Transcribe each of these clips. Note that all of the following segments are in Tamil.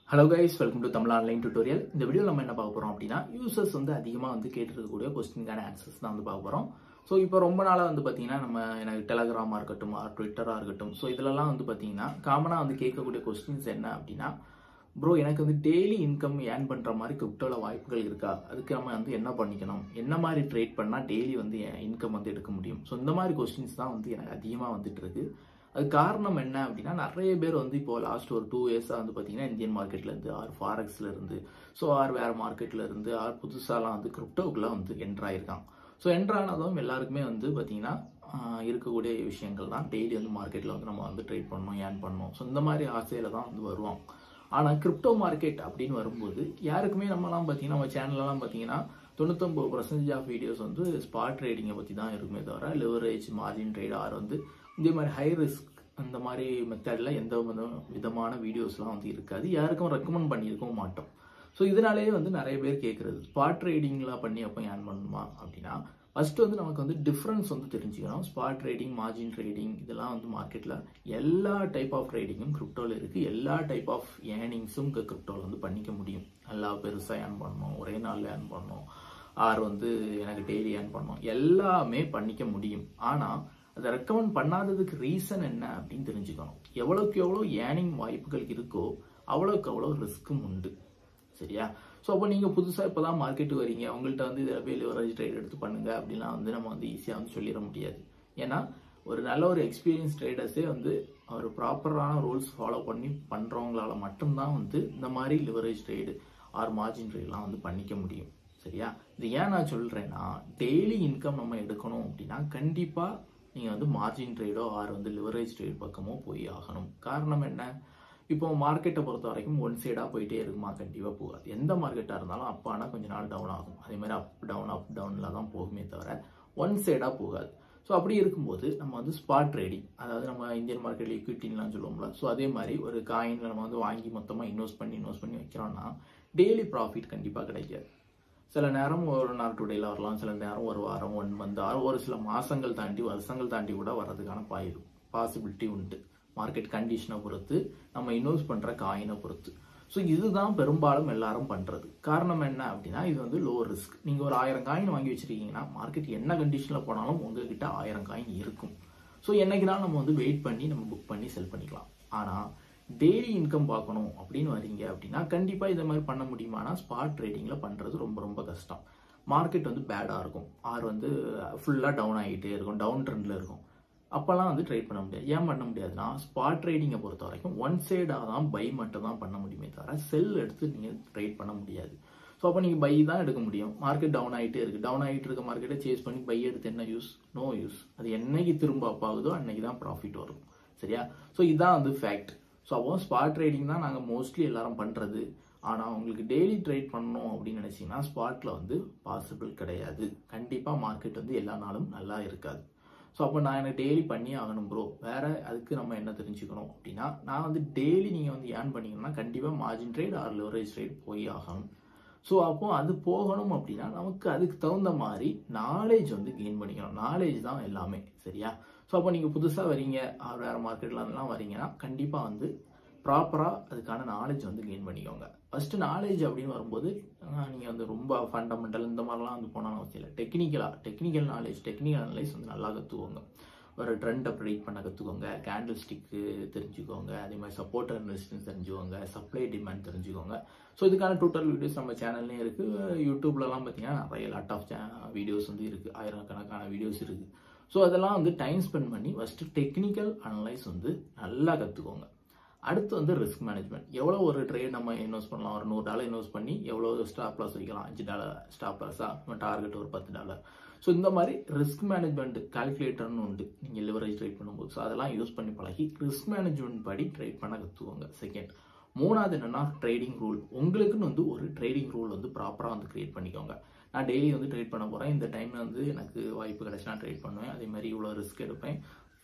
hello guys welcome to Tamil online tutorial இந்த வீடியோவில் நம்ம என்ன பார்க்க போகிறோம் அப்படின்னா யூசர்ஸ் வந்து அதிகமாக வந்து கேட்டிருக்கக்கூடிய கொஸ்டினுக்கான ஆன்சர்ஸ் தான் வந்து பார்க்க போகிறோம் ஸோ இப்போ ரொம்ப நாளாக வந்து பார்த்தீங்கன்னா நம்ம எனக்கு டெலகிராமாக இருக்கட்டும் ட்விட்டராக இருக்கட்டும் ஸோ இதிலலாம் வந்து பார்த்தீங்கன்னா காமனாக வந்து கேட்கக்கூடிய கொஸ்டின்ஸ் என்ன அப்படின்னா ப்ரோ எனக்கு வந்து டெய்லி இன்கம் ஏர்ன் பண்ணுற மாதிரி கிரிப்டோவில் வாய்ப்புகள் இருக்கா அதுக்கு நம்ம வந்து என்ன பண்ணிக்கணும் என்ன மாதிரி ட்ரேட் பண்ணால் டெய்லி வந்து இன்கம் வந்து எடுக்க முடியும் ஸோ இந்த மாதிரி கொஸ்டின்ஸ் தான் வந்து எனக்கு அதிகமாக வந்துட்டு இருக்கு அது காரணம் என்ன அப்படின்னா நிறைய பேர் வந்து இப்போ லாஸ்ட் ஒரு டூ இயர்ஸாக வந்து பார்த்தீங்கன்னா இந்தியன் மார்க்கெட்ல இருந்து ஆர் ஃபாரெக்ஸ்ல இருந்து ஸோ ஆர் வேற மார்க்கெட்ல இருந்து ஆர் புதுசாலாம் வந்து கிரிப்டோக்குள்ள வந்து என்ட்ரு ஆயிருக்காங்க ஸோ என்ட்ரு ஆனதும் எல்லாருக்குமே வந்து பார்த்தீங்கன்னா ஆஹ் இருக்கக்கூடிய விஷயங்கள் தான் டெய்லி வந்து மார்க்கெட்டில் வந்து நம்ம வந்து ட்ரேட் பண்ணணும் ஏர்ன் பண்ணணும் ஸோ இந்த மாதிரி ஆசையில தான் வந்து வருவோம் ஆனால் கிரிப்டோ மார்க்கெட் அப்படின்னு வரும்போது யாருக்குமே நம்மலாம் பார்த்தீங்கன்னா நம்ம சேனல்லாம் பார்த்தீங்கன்னா தொண்ணூத்தொம்பது பர்சன்டேஜ் ஆஃப் வீடியோஸ் வந்து ஸ்பாட் ட்ரேடிங்கை பற்றி தான் இருக்குமே தவிர லிவரேஜ் மார்ஜின் ட்ரேட் ஆர் வந்து இதே மாதிரி ஹை ரிஸ்க் அந்த மாதிரி மெத்தடில் எந்த வித- விதமான வீடியோஸ்லாம் வந்து இருக்காது யாருக்கும் ரெக்கமெண்ட் பண்ணியிருக்கவும் மாட்டோம் ஸோ இதனாலேயே வந்து நிறைய பேர் கேட்குறது ஸ்பாட் ட்ரேடிங்லாம் பண்ணி அப்போ ஏர்ன் பண்ணணுமா அப்படின்னா ஃபர்ஸ்ட் வந்து நமக்கு வந்து டிஃப்ரென்ஸ் வந்து தெரிஞ்சுக்கணும் ஸ்பாட் ட்ரேடிங் மார்ஜின் ட்ரேடிங் இதெல்லாம் வந்து மார்க்கெட்டில் எல்லா டைப் ஆஃப் ட்ரேடிங்கும் கிரிப்டோவில் இருக்குது எல்லா டைப் ஆஃப் ஏர்னிங்ஸும் கிரிப்டோவில் வந்து பண்ணிக்க முடியும் நல்லா பெருசாக ஏர்ன் பண்ணணும் ஒரே நாளில் ஏர்ன் பண்ணணும் ஆர் வந்து எனக்கு டெய்லி ஏர்ன் பண்ணணும் எல்லாமே பண்ணிக்க முடியும் ஆனால் அதை ரெக்கமெண்ட் பண்ணாததுக்கு ரீசன் என்ன அப்படின்னு தெரிஞ்சுக்கணும் எவ்வளோக்கு எவ்வளோ ஏர்னிங் வாய்ப்புகள் இருக்கோ அவ்வளோக்கு அவ்வளோ ரிஸ்க்கும் உண்டு சரியா ஸோ அப்போ நீங்கள் புதுசாக இப்போ தான் மார்க்கெட்டு வரீங்க உங்கள்கிட்ட வந்து இதில் போய் லிவரேஜ் ட்ரேட் எடுத்து பண்ணுங்க அப்படிலாம் வந்து நம்ம வந்து ஈஸியாக வந்து சொல்லிட முடியாது ஏன்னா ஒரு நல்ல ஒரு எக்ஸ்பீரியன்ஸ் ட்ரேடர்ஸே வந்து ஒரு ப்ராப்பரான ரூல்ஸ் ஃபாலோ பண்ணி பண்ணுறவங்களால மட்டும்தான் வந்து இந்த மாதிரி லிவரேஜ் ட்ரேடு ஆர் மார்ஜின் ட்ரேட்லாம் வந்து பண்ணிக்க முடியும் சரியா இது ஏன் நான் சொல்கிறேன்னா டெய்லி இன்கம் நம்ம எடுக்கணும் அப்படின்னா கண்டிப்பாக நீங்கள் வந்து மார்ஜின் ட்ரேடோ ஆர் வந்து லிவரேஜ் ட்ரேட் பக்கமோ போய் ஆகணும் காரணம் என்ன இப்போ மார்க்கெட்டை பொறுத்த வரைக்கும் ஒன் சைடாக போயிட்டே இருக்குமா கண்டிப்பாக போகாது எந்த மார்க்கெட்டாக இருந்தாலும் அப் ஆனால் கொஞ்ச நாள் டவுன் ஆகும் அதே மாதிரி அப் டவுன் அப் டவுனில் தான் போகுமே தவிர ஒன் சைடாக போகாது ஸோ அப்படி இருக்கும்போது நம்ம வந்து ஸ்பாட் ட்ரேடிங் அதாவது நம்ம இந்தியன் மார்க்கெட்டில் ஈக்விட்டின்லாம் சொல்லுவோம்ல ஸோ அதே மாதிரி ஒரு காயினில் நம்ம வந்து வாங்கி மொத்தமாக இன்வெஸ்ட் பண்ணி இன்வெஸ்ட் பண்ணி வைக்கிறோம்னா டெய்லி ப்ராஃபிட் கண்டிப்பாக கிடைக்காது சில நேரம் ஒரு நாள் டுடேல வரலாம் சில நேரம் ஒரு வாரம் ஒன் மந்த் ஒரு சில மாசங்கள் தாண்டி வருஷங்கள் தாண்டி கூட வர்றதுக்கான பாய் பாசிபிலிட்டி உண்டு மார்க்கெட் கண்டிஷனை பொறுத்து நம்ம இன்வெஸ்ட் பண்ற காயினை பொறுத்து ஸோ இதுதான் பெரும்பாலும் எல்லாரும் பண்றது காரணம் என்ன அப்படின்னா இது வந்து லோ ரிஸ்க் நீங்க ஒரு ஆயிரம் காயின் வாங்கி வச்சிருக்கீங்கன்னா மார்க்கெட் என்ன கண்டிஷன்ல போனாலும் உங்ககிட்ட ஆயிரம் காயின் இருக்கும் ஸோ என்னைக்குனாலும் நம்ம வந்து வெயிட் பண்ணி நம்ம புக் பண்ணி செல் பண்ணிக்கலாம் ஆனா டெய்லி இன்கம் பார்க்கணும் அப்படின்னு வரீங்க அப்படின்னா கண்டிப்பா இதை மாதிரி பண்ண முடியுமானா ஸ்பாட் ட்ரேடிங்ல பண்றது ரொம்ப ரொம்ப கஷ்டம் மார்க்கெட் வந்து பேடா இருக்கும் ஆர் வந்து ஃபுல்லா டவுன் ஆகிட்டே இருக்கும் டவுன் ட்ரெண்ட்ல இருக்கும் அப்போல்லாம் வந்து ட்ரேட் பண்ண முடியாது ஏன் பண்ண முடியாதுன்னா ஸ்பாட் ட்ரேடிங்கை பொறுத்த வரைக்கும் ஒன் சைடாக தான் பை மட்டும் தான் பண்ண முடியுமே தவிர செல் எடுத்து நீங்கள் ட்ரேட் பண்ண முடியாது ஸோ அப்போ நீங்கள் பை தான் எடுக்க முடியும் மார்க்கெட் டவுன் ஆகிட்டே இருக்கு டவுன் ஆகிட்டு இருக்க மார்க்கெட்டை சேஸ் பண்ணி பை எடுத்து என்ன யூஸ் நோ யூஸ் அது என்னைக்கு திரும்ப அப் ஆகுதோ அன்னைக்கு தான் ப்ராஃபிட் வரும் சரியா ஸோ இதுதான் வந்து ஃபேக்ட் ஸோ அப்போ ஸ்பாட் ட்ரேடிங் தான் நாங்கள் மோஸ்ட்லி எல்லாரும் பண்ணுறது ஆனால் உங்களுக்கு டெய்லி ட்ரேட் பண்ணணும் அப்படின்னு நினைச்சீங்கன்னா ஸ்பாட்ல வந்து பாசிபிள் கிடையாது கண்டிப்பாக மார்க்கெட் வந்து எல்லா நாளும் நல்லா இருக்காது ஸோ அப்போ நான் எனக்கு டெய்லி பண்ணி ஆகணும் ப்ரோ வேற அதுக்கு நம்ம என்ன தெரிஞ்சுக்கணும் அப்படின்னா நான் வந்து டெய்லி நீங்கள் வந்து ஏர்ன் பண்ணீங்கன்னா கண்டிப்பாக margin trade or leverage trade போய் ஆகணும் ஸோ அப்போ அது போகணும் அப்படின்னா நமக்கு அதுக்கு தகுந்த மாதிரி நாலேஜ் வந்து கெயின் பண்ணிக்கணும் நாலேஜ் தான் எல்லாமே சரியா ஸோ அப்போ நீங்கள் புதுசாக வரீங்க ஆர் வேறு மார்க்கெட்லாம் வரீங்கன்னா கண்டிப்பாக வந்து ப்ராப்பராக அதுக்கான நாலேஜ் வந்து கெயின் பண்ணிக்கோங்க ஃபஸ்ட்டு நாலேஜ் அப்படின்னு வரும்போது நீங்கள் வந்து ரொம்ப ஃபண்டமெண்டல் இந்த மாதிரிலாம் வந்து போனாலும் அவசியம் இல்லை டெக்னிக்கலாக டெக்னிக்கல் நாலேஜ் டெக்னிக்கல் அனலைஸ் வந்து நல்லா கற்றுக்கோங்க ஒரு ட்ரெண்டை ப்ரிடிக் பண்ண கற்றுக்கோங்க கேண்டில் ஸ்டிக்கு தெரிஞ்சுக்கோங்க அதே மாதிரி சப்போர்ட் அண்ட் ரெசிஸ்டன்ஸ் தெரிஞ்சுக்கோங்க சப்ளை டிமாண்ட் தெரிஞ்சுக்கோங்க ஸோ இதுக்கான டோட்டல் வீடியோஸ் நம்ம சேனல்லையும் இருக்குது யூடியூப்லலாம் பார்த்தீங்கன்னா நிறைய லாட் ஆஃப் வீடியோஸ் வந்து இருக்குது ஆயிரக்கணக்கான வீடியோஸ் இருக்குது ஸோ அதெல்லாம் வந்து டைம் ஸ்பெண்ட் பண்ணி ஃபஸ்ட்டு டெக்னிக்கல் அனலைஸ் வந்து நல்லா கற்றுக்கோங்க அடுத்து வந்து ரிஸ்க் மேனேஜ்மெண்ட் எவ்வளோ ஒரு ட்ரேட் நம்ம இன்வெஸ்ட் பண்ணலாம் ஒரு நூறு டாலர் இன்வெஸ்ட் பண்ணி எவ்வளோ ஸ்டாப் லாஸ் வைக்கலாம் அஞ்சு டாலர் ஸ்டாப் லாஸா டார்கெட் ஒரு பத்து டாலர் ஸோ இந்த மாதிரி ரிஸ்க் மேனேஜ்மெண்ட் கால்குலேட்டர்னு உண்டு நீங்கள் லிவரேஜ் ட்ரேட் பண்ணும்போது ஸோ அதெல்லாம் யூஸ் பண்ணி பழகி ரிஸ்க் மேனேஜ்மெண்ட் படி ட்ரேட் பண்ண கற்றுக்கோங்க செகண்ட் மூணாவது என்னன்னா ட்ரேடிங் ரூல் உங்களுக்குன்னு வந்து ஒரு ட்ரேடிங் ரூல் வந்து ப்ராப்பராக வந்து கிரியேட் பண்ணிக்கோங்க நான் டெய்லி வந்து ட்ரேட் பண்ண போகிறேன் இந்த டைமில் வந்து எனக்கு வாய்ப்பு கிடைச்சினா ட்ரேட் பண்ணுவேன் அதே மாதிரி இவ்வளோ ரிஸ்க் எடுப்பேன்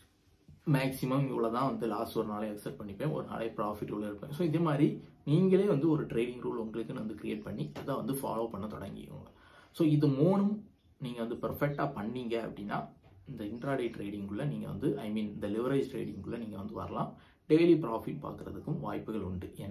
மேக்ஸிமம் இவ்வளோ தான் வந்து லாஸ்ட் ஒரு நாளை அக்செப்ட் பண்ணிப்பேன் ஒரு நாளை ப்ராஃபிட் இவ்வளோ இருப்பேன் ஸோ இதே மாதிரி நீங்களே வந்து ஒரு ட்ரேடிங் ரூல் உங்களுக்குன்னு வந்து கிரியேட் பண்ணி அதை வந்து ஃபாலோ பண்ண தொடங்கிக்கோங்க ஸோ இது மூணும் நீங்கள் வந்து பர்ஃபெக்டாக பண்ணீங்க அப்படின்னா இந்த இன்ட்ராடே ட்ரேடிங்குள்ளே நீங்கள் வந்து ஐ மீன் இந்த லிவரேஜ் ட்ரேடிங்குள்ளே நீங்கள் வந்து வரலாம் டெய்லி ப்ராஃபிட் பார்க்குறதுக்கும் வாய்ப்புகள் உண்டு ஏன்னா இங்கே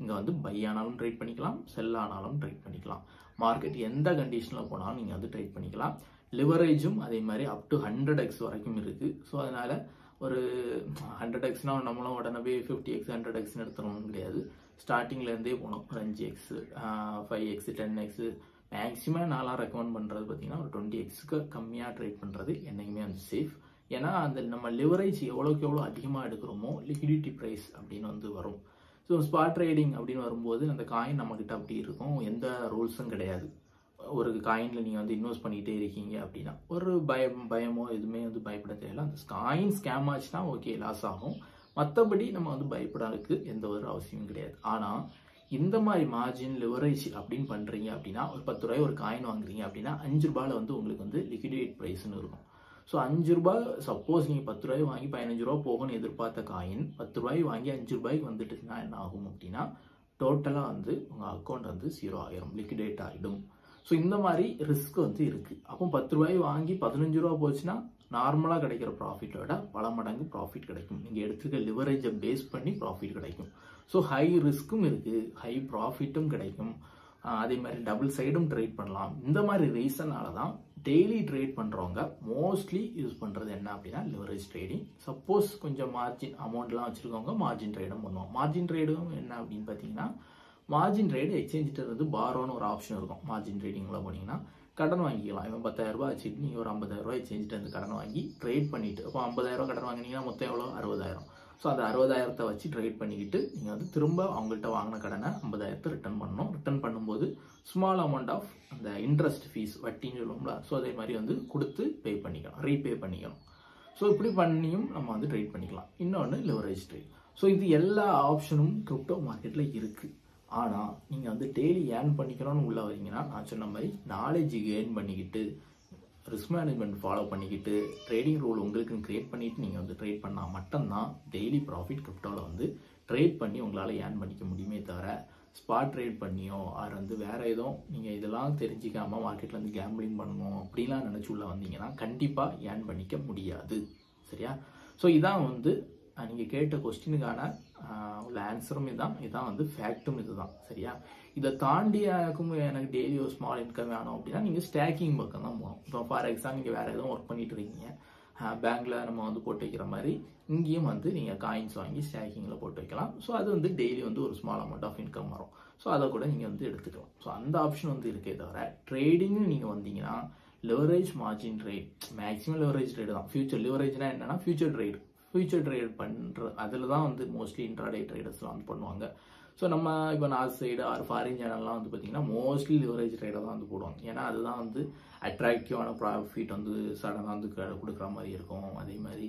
நீங்கள் வந்து பை ஆனாலும் ட்ரேட் பண்ணிக்கலாம் செல் ஆனாலும் ட்ரேட் பண்ணிக்கலாம் மார்க்கெட் எந்த கண்டிஷனில் போனாலும் நீங்கள் வந்து ட்ரேட் பண்ணிக்கலாம் லிவரேஜும் அதே மாதிரி அப் டு ஹண்ட்ரட் எக்ஸ் வரைக்கும் இருக்குது ஸோ அதனால் ஒரு ஹண்ட்ரட் எக்ஸ்னால் நம்மளும் உடனே போய் ஃபிஃப்டி எக்ஸ் ஹண்ட்ரட் எக்ஸ்னு எடுத்துடணும் கிடையாது ஸ்டார்டிங்லேருந்தே போகணும் ஒரு அஞ்சு X five X ten X maximum நான்லாம் ரெக்கமெண்ட் பண்ணுறது பார்த்தீங்கன்னா ஒரு டுவெண்ட்டி எக்ஸுக்கு கம்மியாக ட்ரேட் பண்ணுறது என்றைக்குமே வந்து சேஃப் ஏன்னா அந்த நம்ம லிவரேஜ் எவ்வளோக்கு எவ்வளோ அதிகமாக எடுக்கிறோமோ லிக்விடிட்டி ப்ரைஸ் அப்படின்னு வந்து வரும் ஸோ ஸ்பாட் ட்ரேடிங் அப்படின்னு வரும்போது அந்த காயின் நம்மக்கிட்ட அப்படி இருக்கும் எந்த ரூல்ஸும் கிடையாது ஒரு காயினில் நீங்கள் வந்து இன்வெஸ்ட் பண்ணிகிட்டே இருக்கீங்க அப்படின்னா ஒரு பயம் பயமோ எதுவுமே வந்து பயப்பட தேவையில்ல அந்த காயின் ஸ்கேம் ஆச்சுன்னா ஓகே லாஸ் ஆகும் மற்றபடி நம்ம வந்து பயப்படாதுக்கு எந்த ஒரு அவசியமும் கிடையாது ஆனால் இந்த மாதிரி மார்ஜின் லிவரேஜ் அப்படின்னு பண்ணுறீங்க அப்படின்னா ஒரு பத்து ரூபாய் ஒரு காயின் வாங்குறீங்க அப்படின்னா அஞ்சு ரூபாயில் வந்து உங்களுக்கு வந்து லிக்விடேட் ப்ரைஸ்னு இருக்கும் ஸோ அஞ்சு ரூபாய் சப்போஸ் நீங்கள் பத்து ரூபாய் வாங்கி பதினஞ்சு ரூபா போகணும்னு எதிர்பார்த்த காயின் பத்து ரூபாய் வாங்கி அஞ்சு ரூபாய்க்கு வந்துட்டுனா என்ன ஆகும் அப்படின்னா டோட்டலாக வந்து உங்கள் அக்கௌண்ட் வந்து ஜீரோ ஆகிரும் லிக்விடேட் ஆகிடும் ஸோ இந்த மாதிரி ரிஸ்க் வந்து இருக்குது அப்போ பத்து ரூபாய் வாங்கி பதினஞ்சு ரூபா போச்சுன்னா நார்மலாக கிடைக்கிற ப்ராஃபிட்டை விட பல மடங்கு ப்ராஃபிட் கிடைக்கும் நீங்கள் எடுத்துக்க லிவரேஜை பேஸ் பண்ணி ப்ராஃபிட் கிடைக்கும் ஸோ ஹை ரிஸ்க்கும் இருக்குது ஹை ப்ராஃபிட்டும் கிடைக்கும் அதே மாதிரி டபுள் சைடும் ட்ரேட் பண்ணலாம் இந்த மாதிரி ரீசனால தான் டெய்லி ட்ரேட் பண்ணுறவங்க மோஸ்ட்லி யூஸ் பண்ணுறது என்ன அப்படின்னா லிவரேஜ் ட்ரேடிங் சப்போஸ் கொஞ்சம் மார்ஜின் அமௌண்ட்லாம் வச்சுருக்கவங்க மார்ஜின் ட்ரேடும் பண்ணுவோம் மார்ஜின் ட்ரேடும் என்ன அப்படின்னு பார்த்தீங்கன்னா மார்ஜின் ட்ரேடு எக்ஸ்சேஞ்சிட்ட இருந்து பாரோன்னு ஒரு ஆப்ஷன் இருக்கும் மார்ஜின் ட்ரேடிங்கில் போனீங்கன்னா கடன் வாங்கிக்கலாம் இவன் பத்தாயிரம் ரூபாய் வச்சுட்டு நீங்கள் ஒரு ஐம்பதாயிரம் ரூபாய் எக்ஸ்சேஞ்சிட்ட இருந்து கடன் வாங்கி ட்ரேட் பண்ணிட்டு இப்போ ஐம்பதாயிரம் கடன் வாங்கினீங்கன்னா மொத்தம் எவ்வளோ அறுபதாயிரம் ஸோ அந்த அறுபதாயிரத்தை வச்சு ட்ரேட் பண்ணிக்கிட்டு நீங்கள் வந்து திரும்ப அவங்கள்ட்ட வாங்கின கடனை ஐம்பதாயிரத்தை ரிட்டர்ன் பண்ணணும் ரிட்டர்ன் பண்ணும்போது ஸ்மால் அமௌண்ட் ஆஃப் அந்த இன்ட்ரெஸ்ட் ஃபீஸ் வட்டின்னு சொல்லுவோம்ல ஸோ அதே மாதிரி வந்து கொடுத்து பே பண்ணிக்கலாம் ரீபே பண்ணிக்கணும் ஸோ இப்படி பண்ணியும் நம்ம வந்து ட்ரேட் பண்ணிக்கலாம் இன்னொன்று லிவரேஜ் ட்ரேட் ஸோ இது எல்லா ஆப்ஷனும் கிரிப்டோ மார்க்கெட்டில் இருக்குது ஆனால் நீங்கள் வந்து டெய்லி ஏர்ன் பண்ணிக்கணும்னு உள்ள வரீங்கன்னா நான் சொன்ன மாதிரி நாலேஜ் கெயின் பண்ணிக்கிட்டு ரிஸ்க் மேனேஜ்மெண்ட் ஃபாலோ பண்ணிக்கிட்டு ட்ரேடிங் ரூல் உங்களுக்குன்னு க்ரியேட் பண்ணிவிட்டு நீங்கள் வந்து ட்ரேட் பண்ணால் மட்டும்தான் டெய்லி ப்ராஃபிட் கிரிப்டோவில் வந்து ட்ரேட் பண்ணி உங்களால் ஏர்ன் பண்ணிக்க முடியுமே தவிர ஸ்பாட் ட்ரேட் பண்ணியோ அது வந்து வேறு எதுவும் நீங்கள் இதெல்லாம் தெரிஞ்சிக்காமல் மார்க்கெட்டில் வந்து கேம்பிளிங் பண்ணணும் அப்படிலாம் நினச்சி உள்ள வந்தீங்கன்னா கண்டிப்பாக ஏர்ன் பண்ணிக்க முடியாது சரியா ஸோ இதான் வந்து நீங்கள் கேட்ட கொஸ்டினுக்கான உள்ள ஆன்சரும் இதுதான் இதுதான் வந்து ஃபேக்ட்டும் இதுதான் சரியா இதை தாண்டி எனக்கும் எனக்கு டெய்லி ஒரு ஸ்மால் இன்கம் வேணும் அப்படின்னா நீங்கள் ஸ்டேக்கிங் பக்கம் தான் போகணும் இப்போ ஃபார் எக்ஸாம்பிள் நீங்கள் வேறு எதுவும் ஒர்க் பண்ணிட்டு இருக்கீங்க பேங்க்கில் நம்ம வந்து போட்டு வைக்கிற மாதிரி இங்கேயும் வந்து நீங்கள் காயின்ஸ் வாங்கி ஸ்டேக்கிங்கில் போட்டு வைக்கலாம் ஸோ அது வந்து டெய்லி வந்து ஒரு ஸ்மால் அமௌண்ட் ஆஃப் இன்கம் வரும் ஸோ அதை கூட நீங்கள் வந்து எடுத்துக்கலாம் ஸோ அந்த ஆப்ஷன் வந்து இருக்கே தவிர ட்ரேடிங்னு நீங்கள் வந்தீங்கன்னா leverage margin trade maximum leverage trade தான் ஃபியூச்சர் லெவரேஜ்னா என்னன்னா ஃபியூச்சர் ட்ரேட் ஃபியூச்சர் ட்ரேட் பண்ணுற அதில் தான் வந்து மோஸ்ட்லி இன்ட்ராடே ட்ரேடர்ஸ்லாம் வந்து பண்ணுவாங்க ஸோ நம்ம இப்போ நார்த் சைடு ஆர் ஃபாரின் சேனல்லாம் வந்து பார்த்தீங்கன்னா மோஸ்ட்லி லிவரேஜ் ட்ரேடை தான் வந்து போடுவாங்க ஏன்னா அதுதான் வந்து அட்ராக்டிவான ப்ராஃபிட் வந்து சடனாக வந்து கொடுக்குற மாதிரி இருக்கும் அதே மாதிரி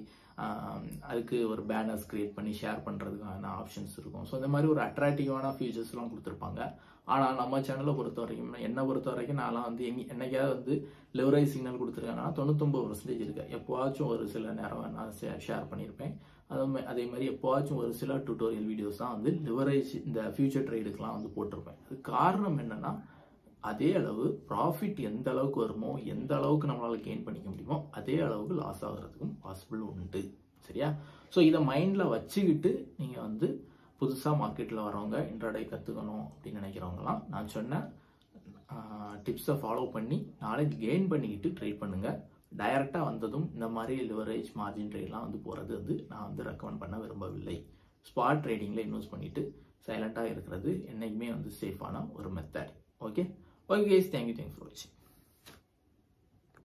அதுக்கு ஒரு பேனர்ஸ் க்ரியேட் பண்ணி ஷேர் பண்ணுறதுக்கான ஆப்ஷன்ஸ் இருக்கும் ஸோ இந்த மாதிரி ஒரு அட்ராக்டிவான ஃபீச்சர்ஸ்லாம் கொடுத்துருப்பாங்க ஆனால் நம்ம சேனலை பொறுத்த வரைக்கும் என்னை பொறுத்த வரைக்கும் நான்லாம் வந்து எங்க என்னைக்காவது வந்து லிவரேஜ் சிக்னல் கொடுத்துருக்காங்கன்னா தொண்ணூத்தொம்பது பர்சன்டேஜ் இருக்கு எப்போவாச்சும் ஒரு சில நேரம் நான் ஷேர் பண்ணியிருப்பேன் அது அதே மாதிரி எப்போவாச்சும் ஒரு சில டுட்டோரியல் வீடியோஸ் தான் வந்து லிவரேஜ் இந்த ஃபியூச்சர் ட்ரேடுக்கெலாம் வந்து போட்டிருப்பேன் அது காரணம் என்னன்னா அதே அளவு ப்ராஃபிட் எந்த அளவுக்கு வருமோ எந்த அளவுக்கு நம்மளால் கெயின் பண்ணிக்க முடியுமோ அதே அளவுக்கு லாஸ் ஆகிறதுக்கும் பாசிபிள் உண்டு சரியா ஸோ இதை மைண்டில் வச்சுக்கிட்டு நீங்கள் வந்து புதுசாக மார்க்கெட்டில் வரவங்க இன்ட்ராடே கற்றுக்கணும் அப்படின்னு நினைக்கிறவங்களாம் நான் சொன்ன டிப்ஸை ஃபாலோ பண்ணி நாலேஜ் கெயின் பண்ணிக்கிட்டு ட்ரேட் பண்ணுங்கள் டைரெக்டாக வந்ததும் இந்த மாதிரி லிவரேஜ் மார்ஜின் ட்ரேட்லாம் வந்து போகிறது வந்து நான் வந்து ரெக்கமெண்ட் பண்ண விரும்பவில்லை ஸ்பாட் ட்ரேடிங்கில் இன்வெஸ்ட் பண்ணிவிட்டு சைலண்ட்டாக இருக்கிறது என்றைக்குமே வந்து சேஃபான ஒரு method okay okay case thank you thanks for வாட்சிங்